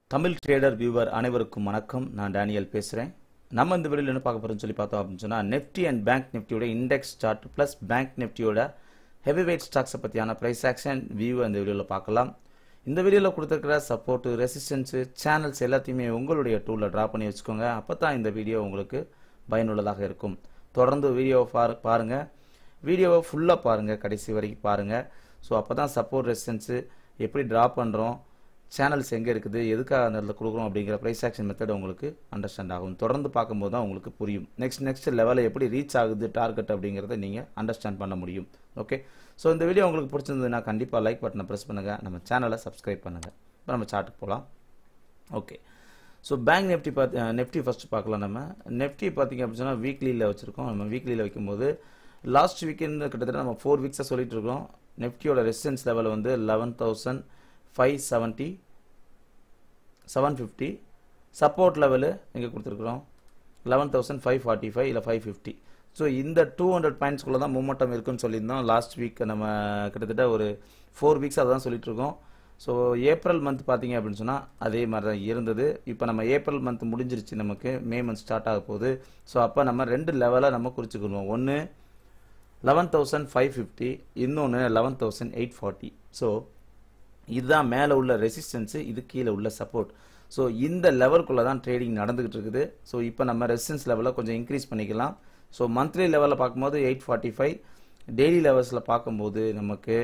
Tamil trader viewer அனைவருக்கும் வணக்கம் நான் டேனியல் பேசுகிறேன் நம்ம இந்த வீடியோவில் என்ன பார்க்க போகிறோம்னு சொல்லி பார்த்தோம் அப்படின்னு சொன்னால் நெஃப்டி அண்ட் பேங்க் நிஃப்டியோட இண்டெக்ஸ் சார்ட் ப்ளஸ் பேங்க் நிஃப்டியோட ஹெவி வெயிட் ஸ்டாக்ஸை பற்றியான ப்ரைஸ் ஆக்ஷன் வியூ அந்த வீடியோவில் பார்க்கலாம் இந்த வீடியோவில் கொடுத்துருக்கிற சப்போர்ட்டு ரெசிஸ்டன்ஸு சேனல்ஸ் எல்லாத்தையுமே உங்களுடைய டூலில் ட்ரா பண்ணி வச்சுக்கோங்க அப்போ தான் இந்த வீடியோ உங்களுக்கு பயனுள்ளதாக இருக்கும் தொடர்ந்து வீடியோவை பாரு பாருங்கள் வீடியோவை ஃபுல்லாக பாருங்கள் கடைசி வரைக்கும் பாருங்கள் ஸோ அப்போ தான் சப்போர்ட் ரெசிஸ்டன்ஸு எப்படி ட்ரா பண்ணுறோம் சேனல்ஸ் எங்கே இருக்குது எதுக்காக அந்த இடத்துல கொடுக்குறோம் அப்படிங்கிற ப்ரைஸ் ஆக்ஷன் மெத்தட் உங்களுக்கு அண்டர்ஸ்டாண்ட் ஆகும் தொடர்ந்து பார்க்கும்போது தான் உங்களுக்கு புரியும் நெக்ஸ்ட் நெக்ஸ்ட் லெவலில் எப்படி ரீச் ஆகுது டார்கெட் அப்படிங்கிறத நீங்கள் அண்டர்ஸ்டாண்ட் பண்ண முடியும் ஓகே ஸோ இந்த வீடியோ உங்களுக்கு பிடிச்சிருந்ததுன்னா கண்டிப்பாக லைக் பட்டனை ப்ரெஸ் பண்ணுங்கள் நம்ம சேனலை சப்ஸ்கிரைப் பண்ணுங்கள் இப்போ நம்ம சார்ட்டுக்கு போகலாம் ஓகே ஸோ பேங்க் நெஃப்டி பார்த்து நெஃப்டி ஃபஸ்ட்டு பார்க்கலாம் நம்ம நெஃப்டி பார்த்தீங்க அப்படின்னு சொன்னால் வீக்லியில் வச்சுருக்கோம் நம்ம வீக்லியில் வைக்கும்போது லாஸ்ட் வீக்கெண்ட் கிட்டத்தட்ட நம்ம ஃபோர் வீக்ஸாக சொல்லிட்டு இருக்கோம் நெஃப்டியோட ரெசிஸ்டன்ஸ் லெவல் வந்து eleven thousand five seventy seven fifty support level இங்கே கொடுத்துருக்குறோம் eleven thousand five forty five இல்லை ஃபைவ் ஃபிஃப்டி ஸோ இந்த டூ ஹண்ட்ரட் பாயிண்ட்ஸ்குள்ளே தான் மூமெண்டம் இருக்குன்னு சொல்லியிருந்தோம் லாஸ்ட் வீக் நம்ம கிட்டத்தட்ட ஒரு ஃபோர் வீக்ஸ் அதை தான் சொல்லிட்டு இருக்கோம் ஸோ ஏப்ரல் மந்த் பார்த்தீங்க அப்படின்னு சொன்னால் அதே மாதிரி தான் இருந்தது இப்போ நம்ம ஏப்ரல் மந்த் முடிஞ்சிருச்சு நமக்கு மே மந்த் ஸ்டார்ட் ஆக போகுது ஸோ அப்போ நம்ம ரெண்டு லெவலாக நம்ம குறிச்சிக்கணும் ஒன்று லெவன் தௌசண்ட் ஃபைவ் ஃபிஃப்டி இன்னொன்று eleven thousand eight forty so இதுதான் மேலே உள்ள ரெசிஸ்டன்ஸு இது கீழே உள்ள சப்போர்ட் ஸோ இந்த லெவலுக்குள்ளே தான் ட்ரேடிங் நடந்துகிட்டு இருக்குது ஸோ இப்போ நம்ம ரெசிஸ்டன்ஸ் லெவலில் கொஞ்சம் இன்க்ரீஸ் பண்ணிக்கலாம் ஸோ மந்த்லி லெவலில் பார்க்கும்போது எயிட் ஃபார்ட்டி ஃபைவ் டெய்லி லெவல்ஸில் பார்க்கும்போது நமக்கு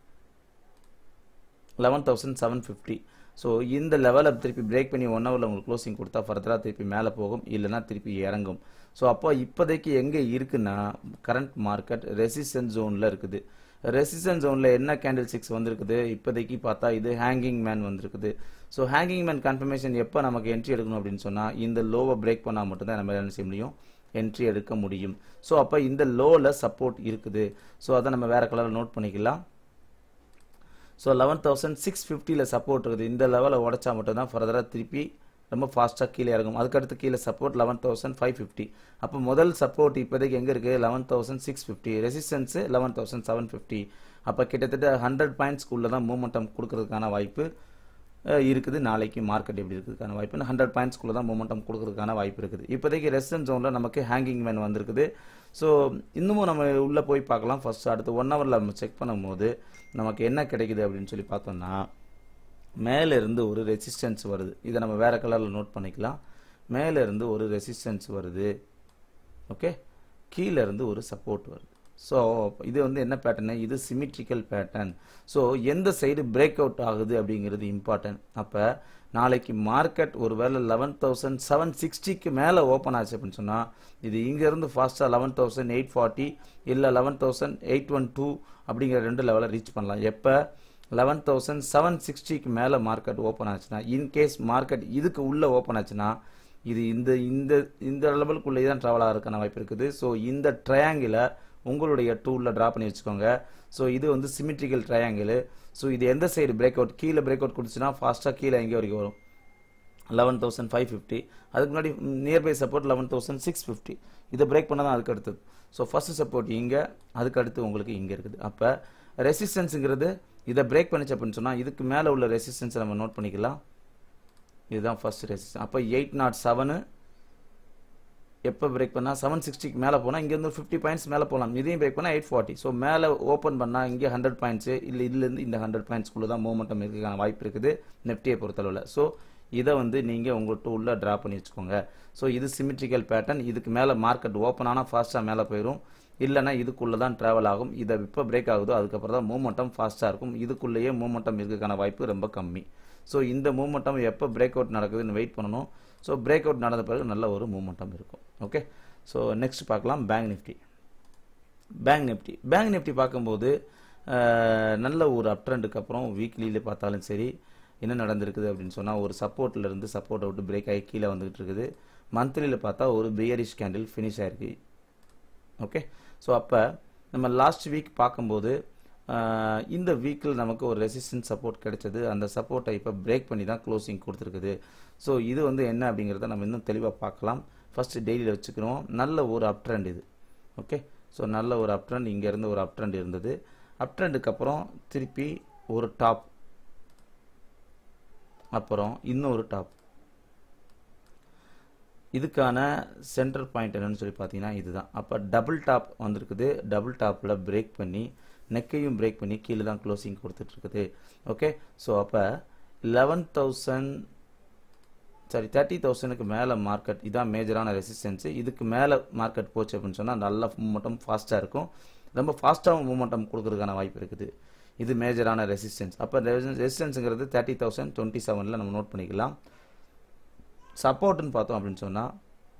eleven thousand seven fifty so இந்த லெவலை திருப்பி பிரேக் பண்ணி ஒன் ஹவரில் உங்களுக்கு க்ளோசிங் கொடுத்தா ஃபர்தராக திருப்பி மேலே போகும் இல்லைனா திருப்பி இறங்கும் ஸோ அப்போ இப்போதைக்கு எங்கே இருக்குன்னா கரண்ட் மார்க்கெட் ரெசிஸ்டன்ஸ் ஜோனில் இருக்குது ரெசிஸ்டன்ஸ் ஜோனில் என்ன கேண்டில் சிக்ஸ் வந்திருக்குது இப்போதைக்கு பார்த்தா இது ஹேங்கிங் மேன் வந்திருக்குது ஸோ ஹேங்கிங் மேன் கன்ஃபர்மேஷன் எப்போ நமக்கு என்ட்ரி எடுக்கணும் அப்படின்னு சொன்னால் இந்த லோவை பிரேக் பண்ணால் மட்டும்தான் நம்ம என்ன செய்ய முடியும் என்ட்ரி எடுக்க முடியும் ஸோ அப்போ இந்த லோவில் சப்போர்ட் இருக்குது ஸோ அதை நம்ம வேறு கலரில் நோட் பண்ணிக்கலாம் ஸோ லெவன் தௌசண்ட் சிக்ஸ் ஃபிஃப்டியில் சப்போர்ட் இருக்குது இந்த லெவலில் உடச்சா மட்டும்தான் ஃபர்தராக திருப்பி ரொம்ப ஃபாஸ்ட்டாக கீழே இறங்கும் அதுக்கடுத்து கீழே support eleven thousand five fifty அப்போ முதல் சப்போர்ட் இப்போதைக்கு எங்கே இருக்குது eleven thousand six fifty resistance eleven thousand seven fifty அப்போ கிட்டத்தட்ட ஹண்ட்ரட் பாயிண்ட்ஸ்க்குள்ளே தான் மூமெண்டம் கொடுக்கறதுக்கான வாய்ப்பு இருக்குது நாளைக்கு மார்க்கெட் எப்படி இருக்கிறதுக்கான வாய்ப்பு ஹண்ட்ரட் பாயிண்ட்ஸ்க்குள்ளே தான் மூமெண்டம் கொடுக்கறதுக்கான வாய்ப்பு இருக்குது இப்போதைக்கு ரெசிஸ்டன்ஸ் ஜோனில் நமக்கு ஹேங்கிங் மேன் வந்திருக்குது ஸோ இன்னமும் நம்ம உள்ளே போய் பார்க்கலாம் ஃபர்ஸ்ட் அடுத்து ஒன் ஹவரில் நம்ம செக் பண்ணும்போது நமக்கு என்ன கிடைக்குது அப்படின்னு சொல்லி பார்த்தோம்னா மேலே இருந்து ஒரு ரெசிஸ்டன்ஸ் வருது இதை நம்ம வேறு கலரில் நோட் பண்ணிக்கலாம் மேலே இருந்து ஒரு ரெசிஸ்டன்ஸ் வருது ஓகே கீழே இருந்து ஒரு சப்போர்ட் வருது ஸோ இது வந்து என்ன பேட்டர்னு இது சிமிட்ரிக்கல் பேட்டர்ன் ஸோ எந்த சைடு பிரேக் அவுட் ஆகுது அப்படிங்கிறது இம்பார்ட்டன்ட் அப்போ நாளைக்கு மார்க்கெட் ஒரு வேளை லெவன் தௌசண்ட் செவன் சிக்ஸ்டிக்கு மேலே ஓப்பன் ஆச்சு அப்படின்னு சொன்னால் இது இங்கேருந்து ஃபாஸ்ட்டாக லெவன் தௌசண்ட் எயிட் ஃபார்ட்டி இல்லை eleven thousand eight one two அப்படிங்கிற ரெண்டு லெவலில் ரீச் பண்ணலாம் எப்போ லெவன் தௌசண்ட் செவன் சிக்ஸ்டிக்கு மேலே மார்க்கெட் ஓப்பன் ஆச்சுன்னா இன்கேஸ் மார்க்கெட் இதுக்கு உள்ளே ஓப்பன் ஆச்சுன்னா இது இந்த இந்த இந்த லெவலுக்குள்ளே தான் ட்ராவல் ஆகிறதுக்கான வாய்ப்பு இருக்குது ஸோ இந்த ட்ரையாங்கிளை உங்களுடைய டூலில் ட்ரா பண்ணி வச்சுக்கோங்க ஸோ இது வந்து சிமிட்ரிக்கல் ட்ரையாங்கிள் ஸோ இது எந்த சைடு பிரேக் அவுட் கீழே பிரேக் அவுட் கொடுத்துச்சுன்னா ஃபாஸ்ட்டாக கீழே எங்கே வரைக்கும் வரும் லெவன் தௌசண்ட் ஃபைவ் ஃபிஃப்டி அதுக்கு முன்னாடி nearby support eleven thousand six fifty இதை பிரேக் பண்ணால் தான் அதுக்கு அடுத்தது ஸோ ஃபஸ்ட்டு சப்போர்ட் இங்கே அதுக்கு அடுத்து உங்களுக்கு இங்கே இருக்குது அப்போ ரெசிஸ்டன்ஸுங்கிறது இதை பிரேக் பண்ணிச்சு அப்படின்னு சொன்னால் இதுக்கு மேலே உள்ள ரெசிஸ்டன்ஸை நம்ம நோட் பண்ணிக்கலாம் இதுதான் ஃபர்ஸ்ட் ரெசிஸ்டன்ஸ் அப்போ எயிட் நாட் செவனு எப்போ பிரேக் பண்ணால் செவன் சிக்ஸ்டிக்கு மேலே போனால் இங்கேருந்து ஃபிஃப்டி பாயிண்ட்ஸ் மேலே போகலாம் இதையும் பிரேக் பண்ணால் எயிட் ஃபார்ட்டி ஸோ மேலே ஓப்பன் பண்ணால் இங்கே ஹண்ட்ரட் பாயிண்ட்ஸு இல்லை இதுலேருந்து இந்த ஹண்ட்ரட் பாயிண்ட்ஸ்க்குள்ளே தான் மூமெண்டம் இருக்கிறதுக்கான வாய்ப்பு இருக்குது நெஃப்டியை பொறுத்தளவில் ஸோ இதை வந்து நீங்கள் உங்கள் டூலில் ட்ரா பண்ணி வச்சுக்கோங்க ஸோ இது சிமிட்ரிக்கல் பேட்டர்ன் இதுக்கு மேலே மார்க்கெட் ஓப்பன் ஆனால் ஃபாஸ்ட்டாக மேலே போயிடும் இல்லைனா இதுக்குள்ளே தான் ட்ராவல் ஆகும் இதை இப்போ பிரேக் ஆகுதோ அதுக்கப்புறம் தான் மூமெண்டம் ஃபாஸ்ட்டாக இருக்கும் இதுக்குள்ளேயே மூமெண்டம் இருக்கிறதுக்கான வாய்ப்பு ரொம்ப கம்மி ஸோ இந்த மூமெண்டம் எப்போ பிரேக் அவுட் நடக்குதுன்னு வெயிட் பண்ணணும் ஸோ பிரேக் அவுட் நடந்த பிறகு நல்ல ஒரு மூமெண்டம் இருக்கும் ஓகே ஸோ நெக்ஸ்ட் பார்க்கலாம் bank Nifty bank Nifty bank Nifty பார்க்கும்போது நல்ல ஒரு அப் ட்ரெண்டுக்கு அப்புறம் வீக்லியில் பார்த்தாலும் சரி என்ன நடந்திருக்குது அப்படின்னு சொன்னால் ஒரு சப்போர்ட்டில் இருந்து சப்போர்ட் அவுட் பிரேக் ஆகி கீழே வந்துகிட்டு இருக்குது மந்த்லியில் பார்த்தா ஒரு பியரிஷ் கேண்டில் ஃபினிஷ் ஆயிருக்கு ஓகே ஸோ அப்போ நம்ம லாஸ்ட் வீக் பார்க்கும்போது இந்த வீக்கில் நமக்கு ஒரு ரெசிஸ்டன்ஸ் சப்போர்ட் கிடைச்சது அந்த சப்போர்ட்டை இப்போ பிரேக் பண்ணி தான் க்ளோசிங் கொடுத்துருக்குது ஸோ இது வந்து என்ன அப்படிங்கிறத நம்ம இன்னும் தெளிவாக பார்க்கலாம் ஃபஸ்ட்டு டெய்லியில் வச்சுக்கிறோம் நல்ல ஒரு அப் ட்ரெண்ட் இது ஓகே ஸோ நல்ல ஒரு அப் ட்ரெண்ட் இங்கேருந்து ஒரு அப் ட்ரெண்ட் இருந்தது அப் ட்ரெண்டுக்கு அப்புறம் திருப்பி ஒரு டாப் அப்புறம் இன்னொரு டாப் இதுக்கான சென்டர் பாயிண்ட் என்னன்னு சொல்லி பார்த்தீங்கன்னா இதுதான் அப்போ டபுள் டாப் வந்திருக்குது டபுள் டாப்பில் பிரேக் பண்ணி நெக்கையும் பிரேக் பண்ணி கீழே தான் க்ளோசிங் கொடுத்துட்ருக்குது ஓகே ஸோ அப்போ லெவன் தௌசண்ட் சாரி தேர்ட்டி தௌசண்ட்க்கு மேலே மார்க்கெட் இதான் மேஜரான ரெசிஸ்டன்ஸு இதுக்கு மேலே மார்க்கெட் போச்சு அப்படின்னு சொன்னால் நல்ல மூமெண்டம் ஃபாஸ்ட்டாக இருக்கும் ரொம்ப ஃபாஸ்ட்டாகவும் மூமெண்டம் கொடுக்கறதுக்கான வாய்ப்பு இருக்குது இது மேஜரான ரெசிஸ்டன்ஸ் அப்போ ரெசிஸ்டன்ஸுங்கிறது தேர்ட்டி தௌசண்ட் டுவெண்ட்டி செவனில் நம்ம நோட் பண்ணிக்கலாம் சப்போர்ட்னு பார்த்தோம் அப்படின்னு சொன்னால்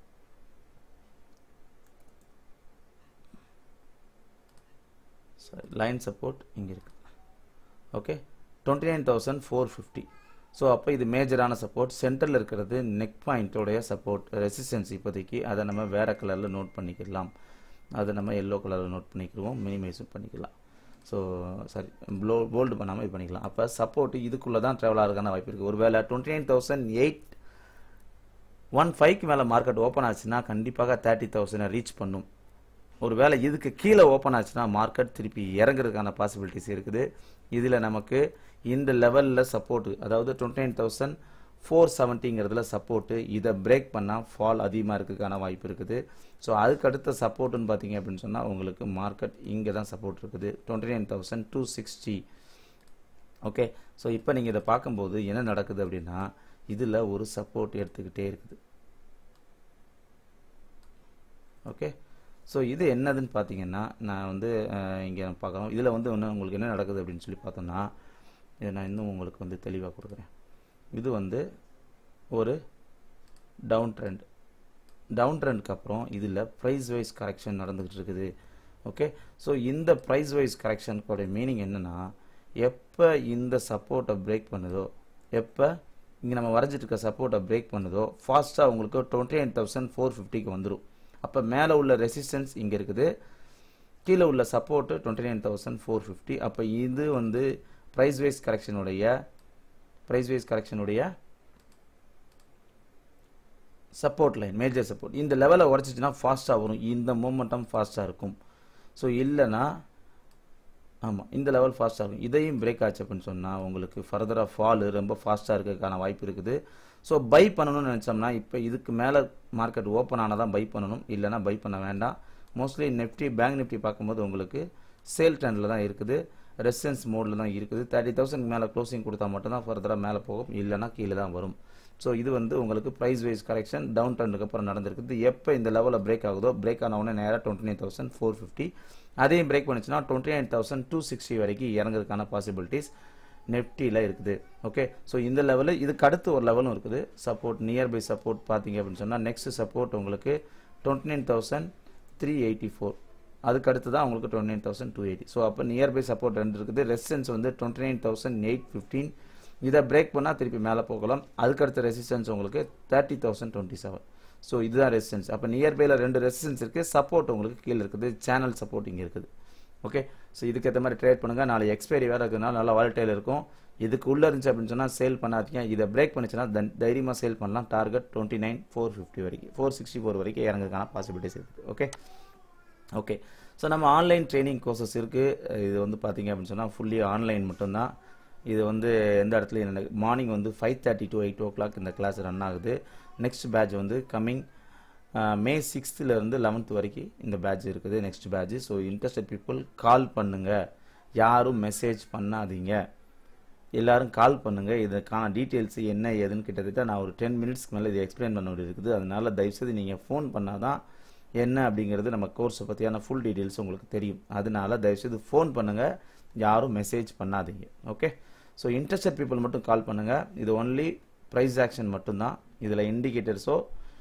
லைன் சப்போர்ட் இங்கே இருக்குது okay twenty nine thousand four fifty so அப்போ இது மேஜரான சப்போர்ட் சென்டரில் இருக்கிறது நெக் பாயிண்ட்டோடைய சப்போர்ட் ரெசிஸ்டன்ஸ் இப்போதைக்கு அதை நம்ம வேறு கலரில் நோட் பண்ணிக்கலாம் அதை நம்ம எல்லோ கலரில் நோட் பண்ணிக்கிடுவோம் மினிமைஸும் பண்ணிக்கலாம் ஸோ சாரி ப்ளோ போல்டு பண்ணாமல் இது பண்ணிக்கலாம் அப்போ சப்போர்ட் இதுக்குள்ளே தான் ட்ராவல் ஆகிறதுக்கான வாய்ப்பு இருக்குது ஒரு வேளை twenty nine thousand eight one ஃபைவ்க்கு மேலே மார்க்கெட் ஓப்பன் ஆச்சுன்னா கண்டிப்பாக தேர்ட்டி தௌசண்டை ரீச் பண்ணும் ஒரு வேளை இதுக்கு கீழே ஓப்பன் ஆச்சுன்னா மார்க்கெட் திருப்பி இறங்குறதுக்கான பாசிபிலிட்டிஸ் இருக்குது இதில் நமக்கு இந்த லெவலில் சப்போர்ட்டு அதாவது டுவெண்ட்டி நைன் தௌசண்ட் ஃபோர் செவன்ட்டிங்கிறதுல சப்போர்ட்டு இதை பிரேக் பண்ணால் ஃபால் அதிகமாக இருக்கிறதுக்கான வாய்ப்பு இருக்குது ஸோ அதுக்கு அடுத்த சப்போர்ட்டுன்னு பார்த்தீங்க அப்படின்னு சொன்னால் உங்களுக்கு மார்க்கெட் இங்கே தான் சப்போர்ட் இருக்குது twenty nine thousand two sixty okay so இப்போ நீங்கள் இதை பார்க்கும்போது என்ன நடக்குது அப்படின்னா இதில் ஒரு சப்போர்ட் எடுத்துக்கிட்டே இருக்குது ஓகே ஸோ இது என்னதுன்னு பார்த்தீங்கன்னா நான் வந்து இங்கே பார்க்குறோம் இதில் வந்து ஒன்று உங்களுக்கு என்ன நடக்குது அப்படின்னு சொல்லி பார்த்தோம்னா இதை நான் இன்னும் உங்களுக்கு வந்து தெளிவாக கொடுக்குறேன் இது வந்து ஒரு டவுன் ட்ரெண்ட் டவுன் ட்ரெண்டுக்கு அப்புறம் இதில் ப்ரைஸ் வைஸ் கரெக்ஷன் நடந்துகிட்டு இருக்குது ஓகே ஸோ இந்த ப்ரைஸ் வைஸ் கரெக்ஷனுக்கோட மீனிங் என்னென்னா எப்போ இந்த சப்போர்ட்டை பிரேக் பண்ணுதோ எப்போ இங்கே நம்ம வரைஞ்சிட்டு இருக்க சப்போர்ட்டை பிரேக் பண்ணுதோ ஃபாஸ்ட்டாக உங்களுக்கு டுவெண்ட்டி நைன் தௌசண்ட் ஃபோர் ஃபிஃப்டிக்கு வந்துடும் அப்போ மேலே உள்ள ரெசிஸ்டன்ஸ் இங்கே இருக்குது கீழே உள்ள support twenty nine thousand four fifty அப்போ இது வந்து ப்ரைஸ் வைஸ் கரெக்ஷனுடைய ப்ரைஸ் வைஸ் கரெக்ஷனுடைய சப்போர்ட் லைன் மேஜர் சப்போர்ட் இந்த லெவலை உடச்சிச்சின்னா ஃபாஸ்ட்டாக வரும் இந்த மூமெண்டம் ஃபாஸ்ட்டாக இருக்கும் ஸோ இல்லைன்னா ஆமாம் இந்த லெவல் ஃபாஸ்ட்டாக இருக்கும் இதையும் பிரேக் ஆச்சு அப்படின்னு சொன்னால் உங்களுக்கு ஃபர்தராக ஃபாலு ரொம்ப ஃபாஸ்ட்டாக இருக்கிறதுக்கான வாய்ப்பு இருக்குது ஸோ பை பண்ணணும்னு நினச்சோம்னா இப்போ இதுக்கு மேலே மார்க்கெட் ஓப்பன் ஆனால் தான் பை பண்ணணும் இல்லைனா பை பண்ண வேண்டாம் மோஸ்ட்லி நிஃப்டி பேங்க் நிஃப்டி பார்க்கும்போது உங்களுக்கு சேல் ட்ரெண்டில் தான் இருக்குது ரெசிஸ்டன்ஸ் மோடில் தான் இருக்குது தேர்ட்டி தௌசண்ட் மேலே க்ளோசிங் கொடுத்தா மட்டும்தான் ஃபர்தராக மேலே போகும் இல்லைனா கீழே தான் வரும் ஸோ இது வந்து உங்களுக்கு ப்ரைஸ் வைஸ் கரெக்ஷன் டவுன் ட்ரெண்டுக்கு அப்புறம் நடந்திருக்குது எப்போ இந்த லெவலில் பிரேக் ஆகுதோ பிரேக் ஆன உடனே நேராக twenty nine thousand four fifty அதையும் பிரேக் பண்ணிச்சுன்னா twenty nine thousand two sixty வரைக்கும் இறங்குறதுக்கான பாசிபிலிட்டிஸ் நெஃப்டியில் இருக்குது ஓகே ஸோ இந்த லெவலில் இதுக்கு அடுத்து ஒரு லெவலும் இருக்குது சப்போர்ட் நியர்பை சப்போர்ட் பார்த்தீங்க அப்படின்னு சொன்னால் நெக்ஸ்ட் சப்போர்ட் உங்களுக்கு twenty nine thousand three eighty four அதுக்கு அடுத்து தான் உங்களுக்கு twenty nine thousand two eighty so அப்போ நியர்பை சப்போர்ட் ரெண்டு இருக்குது ரெசிஸ்டன்ஸ் வந்து twenty nine thousand eight fifteen இதை பிரேக் பண்ணால் திருப்பி மேலே போகலாம் அதுக்கடுத்த ரெசிஸ்டன்ஸ் உங்களுக்கு thirty thousand twenty seven so இதுதான் ரெசிஸ்டன்ஸ் அப்போ நியர்பையில் ரெண்டு ரெசிஸ்டன்ஸ் இருக்குது சப்போர்ட் உங்களுக்கு கீழே இருக்குது சேனல் சப்போர்ட் இங்கே இருக்குது ஓகே ஸோ இதுக்கேற்ற மாதிரி ட்ரேட் பண்ணுங்கள் நாளை எக்ஸ்பைரி வேறு இருக்கிறதுனால நல்லா வாலட்டைல் இருக்கும் இதுக்கு உள்ளே இருந்துச்சு அப்படின்னு சொன்னால் சேல் பண்ணாதீங்க இதை பிரேக் பண்ணிச்சுன்னா தைரியமாக சேல் பண்ணலாம் target twenty nine four fifty வரைக்கும் ஃபோர் சிக்ஸ்டி ஃபோர் வரைக்கும் இறங்குறதுக்கான பாசிபிலிட்டிஸ் இருக்குது ஓகே ஓகே ஸோ நம்ம ஆன்லைன் ட்ரைனிங் கோர்சஸ் இருக்குது இது வந்து பார்த்தீங்க அப்படின்னு சொன்னால் ஃபுல்லி ஆன்லைன் மட்டும்தான் இது வந்து எந்த இடத்துலையும் மார்னிங் வந்து five thirty to eight o'clock இந்த கிளாஸ் ரன் ஆகுது நெக்ஸ்ட் பேட்ச் வந்து கம்மிங் மே சிக்ஸ்த்துலேருந்து லெவன்த் வரைக்கும் இந்த பேட்ச் இருக்குது next batch so interested people call பண்ணுங்கள் யாரும் மெசேஜ் பண்ணாதீங்க எல்லாரும் கால் பண்ணுங்கள் இதுக்கான டீட்டெயில்ஸ் என்ன ஏதுன்னு கிட்டத்தட்ட நான் ஒரு டென் மினிட்ஸ்க்கு மேலே இது எக்ஸ்பிளைன் பண்ண வேண்டியது இருக்குது அதனால தயவுசெய்து நீங்கள் ஃபோன் பண்ணால் தான் என்ன அப்படிங்கிறது நம்ம கோர்ஸை பற்றியான ஃபுல் டீட்டெயில்ஸ் உங்களுக்கு தெரியும் அதனால தயவுசெய்து ஃபோன் பண்ணுங்கள் யாரும் மெசேஜ் பண்ணாதீங்க ஓகே ஸோ இன்ட்ரெஸ்டட் பீப்புள் மட்டும் கால் பண்ணுங்கள் இது ஒன்லி ப்ரைஸ் ஆக்ஷன் மட்டும்தான் இதில் இண்டிகேட்டர்ஸோ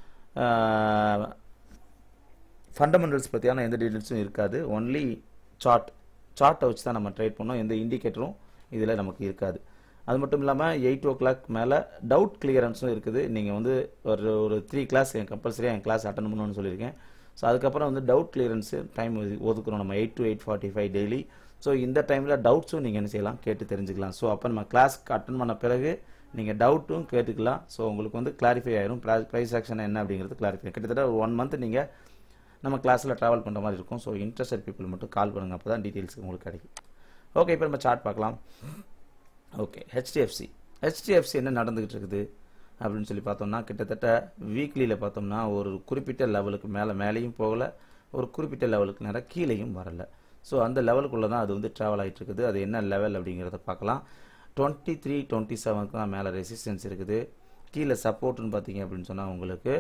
ஃபண்டமெண்டல்ஸ் பற்றியான எந்த டீட்டெயில்ஸும் இருக்காது ஒன்லி சார்ட் சார்ட்டை வச்சு தான் நம்ம ட்ரேட் பண்ணோம் எந்த இண்டிகேட்டரும் இதில் நமக்கு இருக்காது அது மட்டும் இல்லாமல் எயிட் ஓ கிளாக் மேலே டவுட் கிளியரன்ஸும் இருக்குது நீங்கள் வந்து ஒரு ஒரு த்ரீ கிளாஸ் என் கம்பல்சரியாக என் கிளாஸ் அட்டன் பண்ணணும்னு சொல்லியிருக்கேன் ஸோ அதுக்கப்புறம் வந்து டவுட் கிளியரன்ஸு டைம் ஒதுக்குறோம் நம்ம eight to eight forty five daily so இந்த டைமில் டவுட்ஸும் நீங்கள் என்ன செய்யலாம் கேட்டு தெரிஞ்சுக்கலாம் ஸோ அப்போ நம்ம கிளாஸ்க்கு அட்டன் பண்ண பிறகு நீங்கள் டவுட்டும் கேட்டுக்கலாம் ஸோ உங்களுக்கு வந்து கிளாரிஃபை ஆயிரும் ப்ரைஸ் ஆக்ஷன் என்ன அப்படிங்கிறது கிளாரிஃபை கிட்டத்தட்ட ஒரு ஒன் மந்த் நீங்கள் நம்ம கிளாஸில் ட்ராவல் பண்ணுற மாதிரி இருக்கும் ஸோ இன்ட்ரெஸ்டட் பீப்புள் மட்டும் கால் பண்ணுங்கள் அப்போ தான் டீட்டெயில்ஸ் உங்களுக்கு கிடைக்கும் ஓகே இப்போ நம்ம சார்ட் பார்க்கலாம் ஓகே ஹெச்டிஎஃப்சி ஹெச்டிஎஃப்சி என்ன நடந்துகிட்டு இருக்குது அப்படின்னு சொல்லி பார்த்தோம்னா கிட்டத்தட்ட வீக்லியில் பார்த்தோம்னா ஒரு குறிப்பிட்ட லெவலுக்கு மேலே மேலேயும் போகலை ஒரு குறிப்பிட்ட லெவலுக்கு நேரம் கீழேயும் வரல ஸோ அந்த லெவலுக்குள்ளே தான் அது வந்து ட்ராவல் ஆகிட்டு இருக்குது அது என்ன லெவல் அப்படிங்கிறத பார்க்கலாம் டுவெண்ட்டி த்ரீ டுவெண்ட்டி செவனுக்கு தான் மேலே ரெசிஸ்டன்ஸ் இருக்குது கீழே சப்போர்ட்னு பார்த்தீங்க அப்படின்னு சொன்னால் உங்களுக்கு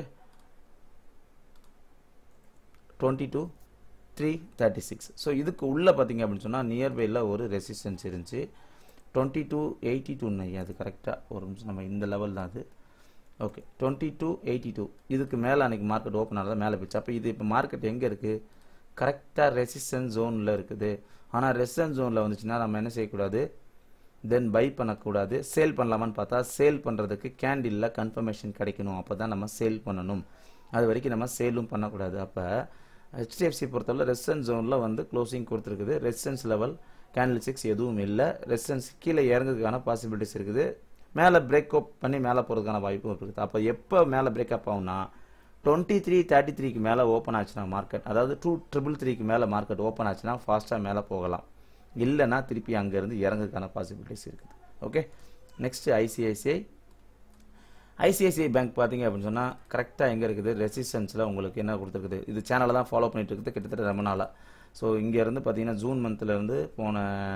twenty two three thirty six so இதுக்கு உள்ளே பார்த்தீங்க அப்படின்னு சொன்னால் நியர்பையில் ஒரு ரெசிஸ்டன்ஸ் இருந்துச்சு டுவெண்ட்டி டூ எயிட்டி டூ அது கரெக்டாக ஒரு நிமிஷம் நம்ம இந்த லெவல் தான் அது okay twenty two eighty two இதுக்கு மேலே அன்றைக்கி மார்க்கெட் ஓப்பன் ஆனதான் மேலே போச்சு அப்போ இது இப்போ மார்க்கெட் எங்கே இருக்குது கரெக்டாக ரெசிஸ்டன்ஸ் ஜோனில் இருக்குது ஆனால் ரெசிஸ்டன்ஸ் ஜோனில் வந்துச்சுன்னா நம்ம என்ன செய்யக்கூடாது தென் பை பண்ணக்கூடாது சேல் பண்ணலாமான்னு பார்த்தா சேல் பண்ணுறதுக்கு கேண்டிலில் கன்ஃபர்மேஷன் கிடைக்கணும் அப்போ தான் நம்ம சேல் பண்ணணும் அது வரைக்கும் நம்ம சேலும் பண்ணக்கூடாது அப்போ ஹெச்டிஎஃப்சி பொறுத்தவரை ரெசிஸ்டன்ஸ் ஜோனில் வந்து க்ளோசிங் கொடுத்துருக்குது ரெசிஸ்டன்ஸ் லெவல் கேண்டில் சிக்ஸ் எதுவும் இல்லை ரெசிஸ்டன்ஸ் கீழே இறங்குறதுக்கான பாசிபிலிட்டிஸ் இருக்குது மேலே பிரேக் அப் பண்ணி மேலே போகிறதுக்கான வாய்ப்பும் இருக்குது அப்போ எப்போ மேலே பிரேக் அப் ஆகும்னா டுவெண்ட்டி த்ரீ தேர்ட்டி த்ரீக்கு மேலே ஓப்பன் ஆச்சுன்னா மார்க்கெட் அதாவது டூ ட்ரிபிள் த்ரீக்கு மேலே மார்க்கெட் ஓப்பன் ஆச்சுன்னா ஃபாஸ்ட்டாக மேலே போகலாம் இல்லைன்னா திருப்பி அங்கேருந்து இறங்குறதுக்கான பாசிபிலிட்டிஸ் இருக்குது okay next ICICI ICICI bank பார்த்தீங்க அப்படின்னு சொன்னால் கரெக்டாக எங்கே இருக்குது ரெசிஸ்டன்ஸில் உங்களுக்கு என்ன கொடுத்துருக்குது இது சேனலை தான் ஃபாலோ பண்ணிட்டு இருக்குது கிட்டத்தட்ட ரொம்ப நாளாக ஸோ இங்கேருந்து பார்த்தீங்கன்னா ஜூன் மந்த்லேருந்து போன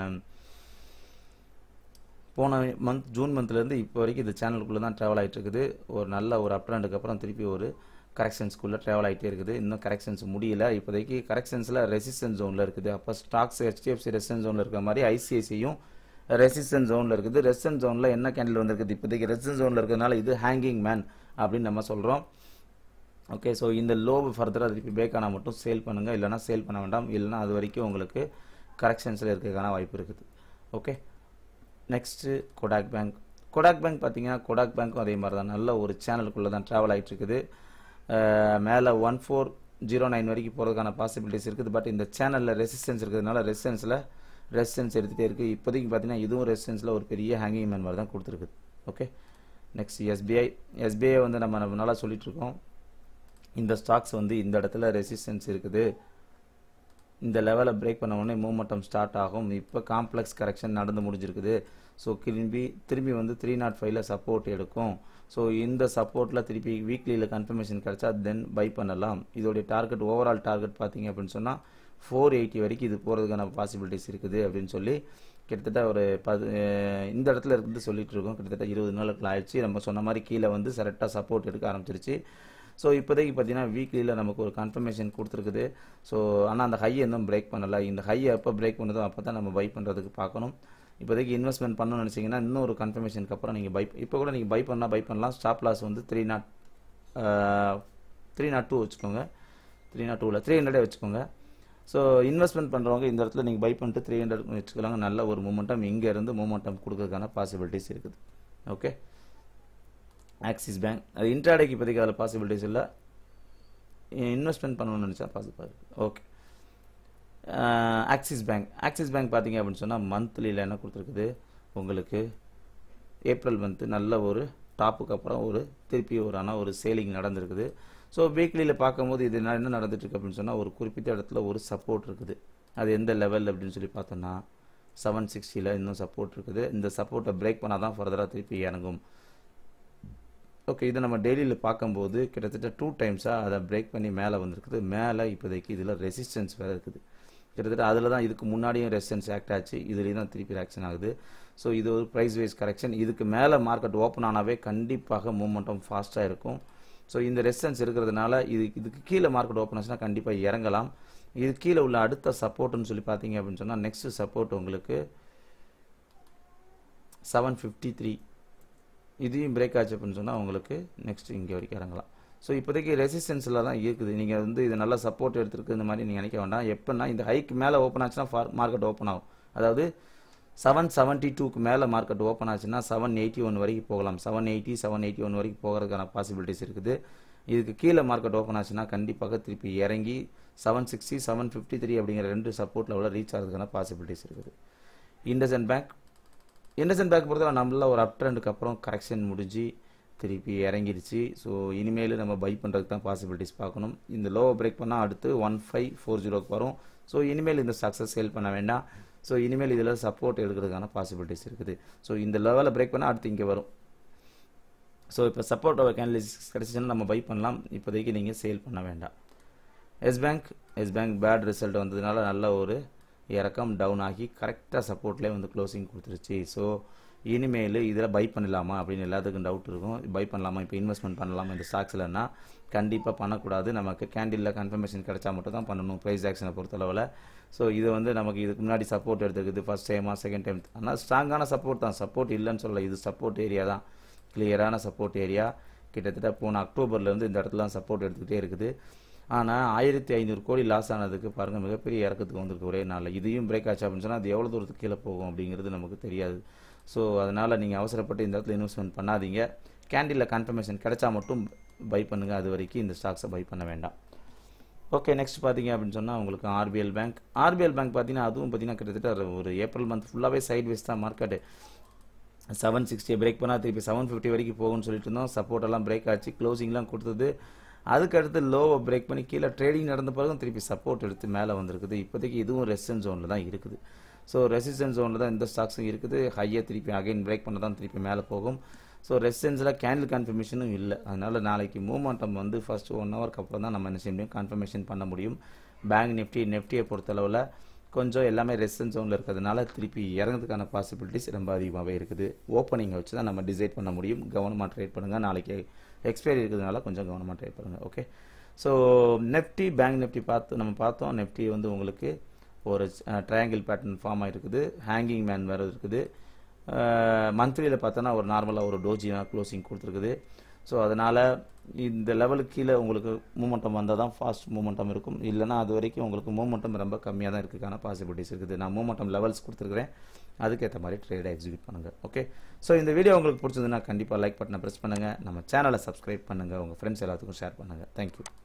போன மந்த் ஜூன் மந்த்லேருந்து இப்போ வரைக்கும் இது சேனலுக்குள்ளே தான் ட்ராவல் ஆகிட்டு இருக்குது ஒரு நல்ல ஒரு அப் ட்ரெண்டுக்கு அப்புறம் திருப்பி ஒரு கரெக்ஷன்ஸ்குள்ளே ட்ராவல் ஆகிட்டே இருக்குது இன்னும் கரெக்ஷன்ஸ் முடியல இப்போதைக்கு கரெக்ஷன்ஸில் ரெசிஸ்டன்ஸ் ஜோனில் இருக்குது அப்போ ஸ்டாக்ஸ் ஹெச்டிஎஃப்சி ரெசிஸ்டன்ஸ் ஜோனில் இருக்கிற மாதிரி ஐசிஐசியும் ரெசிஸ்டன்ஸ் ஜோனில் இருக்குது ரெசிஸ்டன்ஸ் ஜோனில் என்ன கேண்டில் வந்திருக்குது இப்போதைக்கு ரெசிஸ்டன்ஸ் ஜோனில் இருக்கிறதுனால இது ஹேங்கிங் மேன் அப்படின்னு நம்ம சொல்கிறோம் ஓகே ஸோ இந்த லோ ஃபர்தராக திருப்பி பிரேக் ஆனால் மட்டும் சேல் பண்ணுங்கள் இல்லைனா சேல் பண்ண வேண்டாம் இல்லைனா அது வரைக்கும் உங்களுக்கு கரெக்ஷன்ஸில் இருக்கிறதுக்கான வாய்ப்பு இருக்குது okay next Kotak bank Kotak bank பார்த்தீங்கன்னா கொடாக் பேங்க்கும் அதே மாதிரி தான் நல்ல ஒரு சேனலுக்குள்ளே தான் ட்ராவல் ஆகிட்டு இருக்குது மேலே ஒன் ஃபோர் ஜீரோ நைன் வரைக்கும் போகிறதுக்கான பாசிபிலிட்டிஸ் இருக்குது பட் இந்த சேனலில் ரெசிஸ்டன்ஸ் இருக்கிறதுனால ரெசிஸ்டன்ஸில் ரெசிஸ்டன்ஸ் எடுத்துகிட்டே இருக்குது இப்போதைக்கு பார்த்தீங்கன்னா இதுவும் ரெசிஸ்டன்ஸில் ஒரு பெரிய ஹேங்கிங் மேன் மாதிரி தான் கொடுத்துருக்குது ஓகே நெக்ஸ்ட் எஸ்பிஐ எஸ்பிஐ வந்து நம்ம நம்ம நல்லா சொல்லிட்டு இருக்கோம் இந்த ஸ்டாக்ஸ் வந்து இந்த இடத்துல ரெசிஸ்டன்ஸ் இருக்குது இந்த லெவலை பிரேக் பண்ண உடனே மூமெண்டம் ஸ்டார்ட் ஆகும் இப்போ காம்ப்ளெக்ஸ் கரெக்ஷன் நடந்து முடிஞ்சிருக்குது ஸோ திரும்பி திரும்பி வந்து த்ரீ நாட் ஃபைவ்ல சப்போர்ட் எடுக்கும் ஸோ இந்த சப்போர்ட்டில் திருப்பி வீக்லியில் கன்ஃபர்மேஷன் கிடைச்சா தென் பை பண்ணலாம் இதோடைய டார்கெட் ஓவரால் டார்கெட் பார்த்தீங்க அப்படின்னு சொன்னால் ஃபோர் எயிட்டி வரைக்கும் இது போகிறதுக்கான பாசிபிலிட்டிஸ் இருக்குது அப்படின்னு சொல்லி கிட்டத்தட்ட ஒரு பது இந்த இடத்துல இருந்து சொல்லிட்டு இருக்கோம் கிட்டத்தட்ட இருபது நாளுக்கு ஆயிடுச்சு நம்ம சொன்ன மாதிரி கீழே வந்து கரெக்டாக சப்போர்ட் எடுக்க ஆரம்பிச்சிருச்சு ஸோ இப்போதைக்கு பார்த்தீங்கன்னா வீக்லியில் நமக்கு ஒரு கன்ஃபர்மேஷன் கொடுத்துருக்குது ஸோ ஆனால் அந்த ஹை இன்னும் பிரேக் பண்ணலை இந்த ஹையை எப்போ பிரேக் பண்ணுதோ அப்போ தான் நம்ம பை பண்ணுறதுக்கு பார்க்கணும் இப்போதைக்கு இன்வெஸ்ட்மெண்ட் பண்ணணும்னு நினச்சிங்கன்னா இன்னும் ஒரு கன்ஃபர்மேஷனுக்கு அப்புறம் நீங்கள் பை இப்போ கூட நீங்கள் பை பண்ணால் பை பண்ணலாம் ஸ்டாப் லாஸ் வந்து three nought three nought two வச்சுக்கோங்க த்ரீ நாட் டூவில் த்ரீ ஹண்ட்ரடே வச்சுக்கோங்க ஸோ இன்வெஸ்ட்மெண்ட் பண்ணுறவங்க இந்த இடத்துல நீங்கள் பை பண்ணிட்டு த்ரீ ஹண்ட்ரட் வச்சுக்கலாங்க நல்ல ஒரு மூமெண்டம் இங்கேருந்து மூமெண்டம் கொடுக்கறதுக்கான பாசிபிலிட்டிஸ் இருக்குது ஓகே ஆக்சிஸ் பேங்க் அது இன்ட்ராடேக்கு இப்போதைக்கு அதில் பாசிபிலிட்டிஸ் இல்லை இன்வெஸ்ட்மெண்ட் பண்ணணும்னு நினச்சா பாசிபிள் இருக்குது okay Axis bank Axis bank பார்த்தீங்க அப்படின்னு சொன்னால் மந்த்லியில் என்ன கொடுத்துருக்குது உங்களுக்கு ஏப்ரல் மந்த்து நல்ல ஒரு டாப்புக்கு அப்புறம் ஒரு திருப்பி ஒரு ஆனால் ஒரு சேலிங் நடந்திருக்குது ஸோ வீக்லியில் பார்க்கும்போது இது என்ன நடந்துட்டுருக்கு அப்படின்னு சொன்னால் ஒரு குறிப்பிட்ட இடத்துல ஒரு சப்போர்ட் இருக்குது அது எந்த லெவல் அப்படின்னு சொல்லி பார்த்தோன்னா செவன் சிக்ஸ்டியில் இன்னும் சப்போர்ட் இருக்குது இந்த சப்போர்ட்டை பிரேக் பண்ணால் தான் ஃபர்தராக திருப்பி இறங்கும் ஓகே இதை நம்ம டெய்லியில் பார்க்கும்போது கிட்டத்தட்ட டூ டைம்ஸாக அதை பிரேக் பண்ணி மேலே வந்திருக்குது மேலே இப்போதைக்கு இதில் ரெசிஸ்டன்ஸ் வேறு இருக்குது கிட்டத்தட்ட அதில் தான் இதுக்கு முன்னாடியும் ரெசிஸ்டன்ஸ் ஆக்ட் ஆச்சு இதுலேயும் தான் திருப்பி ஆக்ஷன் ஆகுது ஸோ இது ஒரு ப்ரைஸ் வைஸ் கரெக்ஷன் இதுக்கு மேலே மார்க்கெட் ஓப்பன் ஆனாவே கண்டிப்பாக மூமெண்டம் ஃபாஸ்ட்டாக இருக்கும் ஸோ இந்த ரெசிஸ்டன்ஸ் இருக்கிறதுனால இது இதுக்கு கீழே மார்க்கெட் ஓப்பன் ஆச்சுன்னா கண்டிப்பாக இறங்கலாம் இது கீழே உள்ள அடுத்த சப்போர்ட்னு சொல்லி பார்த்தீங்க அப்படின்னு சொன்னால் நெக்ஸ்ட் சப்போர்ட் உங்களுக்கு செவன் ஃபிஃப்டி த்ரீ இதையும் பிரேக் ஆச்சு அப்படின்னு சொன்னால் உங்களுக்கு நெக்ஸ்ட் இங்கே வரைக்கும் இறங்கலாம் ஸோ இப்போதைக்கு ரெசிஸ்டன்ஸில் தான் இருக்குது நீங்கள் வந்து இது நல்லா சப்போர்ட் எடுத்துருக்கு இந்த மாதிரி நீங்கள் நினைக்க வேண்டாம் எப்போனா இந்த ஹைக்கு மேலே ஓப்பன் ஆச்சுன்னா ஃபார் மார்க்கெட் ஓப்பன் ஆகும் அதாவது செவன் செவன்ட்டி டூக்கு மேலே மார்க்கெட் ஓப்பன் ஆச்சுன்னா செவன் எயிட்டி ஒன் வரைக்கும் போகலாம் seven eighty seven eighty one வரைக்கும் போகிறதுக்கான பாசிபிலிட்டிஸ் இருக்குது இதுக்கு கீழே மார்க்கெட் ஓப்பன் ஆச்சுன்னா கண்டிப்பாக திருப்பி இறங்கி seven sixty seven fifty three அப்படிங்கிற ரெண்டு சப்போர்ட் லெவலில் ரீச் ஆகிறதுக்கான பாசிபிலிட்டிஸ் இருக்குது இண்டசன் பேங்க் இண்டசன் பேங்க் பொறுத்தவரை நம்மள ஒரு அப் ட்ரெண்டுக்கு அப்புறம் கரெக்ஷன் முடிஞ்சு திருப்பி இறங்கிடுச்சு ஸோ இனிமேல் நம்ம பை பண்ணுறதுக்கு தான் பாசிபிலிட்டிஸ் பார்க்கணும் இந்த லோவை பிரேக் பண்ணால் அடுத்து ஒன் ஃபைவ் ஃபோர் ஜீரோக்கு வரும் ஸோ இனிமேல் இந்த ஸ்டாக்ஸை சேல் பண்ண வேண்டாம் ஸோ இனிமேல் இதில் சப்போர்ட் எடுக்கிறதுக்கான பாசிபிலிட்டிஸ் இருக்குது ஸோ இந்த லெவலில் பிரேக் பண்ணால் அடுத்து இங்கே வரும் ஸோ இப்போ சப்போர்ட் கேண்டலிஸ் கிடச்சிச்சுன்னா நம்ம பை பண்ணலாம் இப்போதைக்கு நீங்கள் சேல் பண்ண வேண்டாம் Yes bank Yes bank bad result வந்ததுனால நல்ல ஒரு இறக்கம் டவுன் ஆகி கரெக்டாக சப்போர்ட்லேயே வந்து க்ளோசிங் கொடுத்துருச்சு ஸோ இனிமேல் இதில் பை பண்ணலாமா அப்படின்னு எல்லாத்துக்கும் டவுட் இருக்கும் பை பண்ணலாமா இப்போ இன்வெஸ்ட்மெண்ட் பண்ணலாமா இந்த ஸ்டாக்ஸ்லன்னா கண்டிப்பாக பண்ணக்கூடாது நமக்கு கேண்டிலில் கன்ஃபர்மேஷன் கிடைச்சா மட்டும் தான் பண்ணணும் ப்ரைஸ் ஆக்ஷனை பொறுத்தளவில் ஸோ இது வந்து நமக்கு இதுக்கு முன்னாடி சப்போர்ட் எடுத்துக்குது ஃபஸ்ட் டைமா செகண்ட் டைம் ஆனால் ஸ்ட்ராங்கான சப்போர்ட் தான் சப்போர்ட் இல்லைன்னு சொல்லல இது சப்போர்ட் ஏரியா தான் கிளியரான சப்போர்ட் ஏரியா கிட்டத்தட்ட போன அக்டோபர்லேருந்து இந்த இடத்துல சப்போர்ட் எடுத்துக்கிட்டே இருக்குது ஆனால் ஆயிரத்தி ஐநூறு கோடி லாஸ் ஆனதுக்கு பாருங்கள் மிகப்பெரிய இறக்கத்துக்கு வந்திருக்கு ஒரே நாளில் இதையும் பிரேக் ஆச்சு அப்படின்னு சொன்னால் அது எவ்வளோ தூரத்துக்கு கீழே போகும் அப்படிங்கிறது நமக்கு தெரியாது ஸோ அதனால் நீங்கள் அவசரப்பட்டு இந்த இடத்துல இன்வெஸ்ட்மெண்ட் பண்ணாதீங்க கேண்டிலில் கன்ஃபர்மேஷன் கிடைச்சா மட்டும் பை பண்ணுங்கள் அது வரைக்கும் இந்த ஸ்டாக்ஸை பை பண்ண வேண்டாம் ஓகே நெக்ஸ்ட் பார்த்தீங்க அப்படின்னு சொன்னால் உங்களுக்கு ஆர்பிஎல் பேங்க் ஆர்பிஎல் பேங்க் பார்த்தீங்கன்னா அதுவும் பார்த்தீங்கன்னா கிட்டத்தட்ட ஒரு ஏப்ரல் மந்த் ஃபுல்லாகவே சைட் வேஸ் தான் மார்க்கெட்டு செவன் சிக்ஸ்டியை பிரேக் பண்ணால் திருப்பி செவன் ஃபிஃப்டி வரைக்கும் போகும்னு சொல்லிட்டு இருந்தோம் சப்போர்ட் எல்லாம் பிரேக் ஆச்சு க்ளோசிங்லாம் கொடுத்தது அதுக்கடுத்து லோவை பிரேக் பண்ணி கீழே ட்ரேடிங் நடந்த பிறகும் திருப்பி சப்போர்ட் எடுத்து மேலே வந்திருக்குது இப்போதைக்கு இதுவும் ரெசிஸ்டன்ஸ் ஜோனில் தான் இருக்குது ஸோ ரெசிஸ்டன்ஸ் ஜோனில் தான் இந்த ஸ்டாக்ஸும் இருக்குது ஹையை திருப்பி அகைன் பிரேக் பண்ண தான் திருப்பி மேலே போகும் ஸோ ரெசிஸ்டன்ஸில் கேண்டில் கன்ஃபர்மேஷனும் இல்லை அதனால் நாளைக்கு மூமெண்டம் வந்து ஃபர்ஸ்ட் ஒன் ஹவருக்கு அப்புறம் தான் நம்ம என்ன செய்ய முடியும் கன்ஃபர்மேஷன் பண்ண முடியும் பேங்க் நிஃப்டி நெஃப்டியை பொறுத்தளவில் கொஞ்சம் எல்லாமே ரெசிஸ்டன்ஸ் ஜோனில் இருக்கிறதுனால திருப்பி இறங்கிறதுக்கான பாசிபிலிட்டிஸ் ரொம்ப அதிகமாகவே இருக்குது ஓப்பனிங்கை வச்சு தான் நம்ம டிசைட் பண்ண முடியும் கவனமாக ட்ரேட் பண்ணுங்கள் நாளைக்கு எக்ஸ்பைரி இருக்கிறதுனால கொஞ்சம் கவனமாக ட்ரேட் பண்ணுங்கள் okay so Nifty bank Nifty பார்த்து நம்ம பார்த்தோம் நெஃப்டி வந்து உங்களுக்கு ஒரு ட்ரையாங்கிள் பேட்டர்ன் ஃபார்ம் ஆகிருக்குது ஹேங்கிங் மேன் வேறு இருக்குது மந்த்லியில் பார்த்தோன்னா ஒரு நார்மலாக ஒரு டோஜினா க்ளோசிங் கொடுத்துருக்குது ஸோ அதனால் இந்த லெவலுக்கு கீழே உங்களுக்கு மூமெண்டம் வந்தால் தான் ஃபாஸ்ட் மூமெண்டம் இருக்கும் இல்லைனா அது வரைக்கும் உங்களுக்கு மூமெண்டம் ரொம்ப கம்மியாக தான் இருக்குக்கான பாசிபிலிட்டிஸ் இருக்குது நான் மூமெண்டம் லெவல்ஸ் கொடுத்துருக்குறேன் அதுக்கேற்ற மாதிரி ட்ரேடை எக்ஸிக்யூட் பண்ணுங்கள் ஓகே ஸோ இந்த வீடியோ உங்களுக்கு பிடிச்சதுன்னா கண்டிப்பாக லைக் பட்டனை ப்ரெஸ் பண்ணுங்கள் நம்ம சேனலை சப்ஸ்கிரைப் பண்ணுங்கள் உங்கள் ஃப்ரெண்ட்ஸ் எல்லாத்துக்கும் ஷேர் பண்ணுங்கள் தேங்க்யூ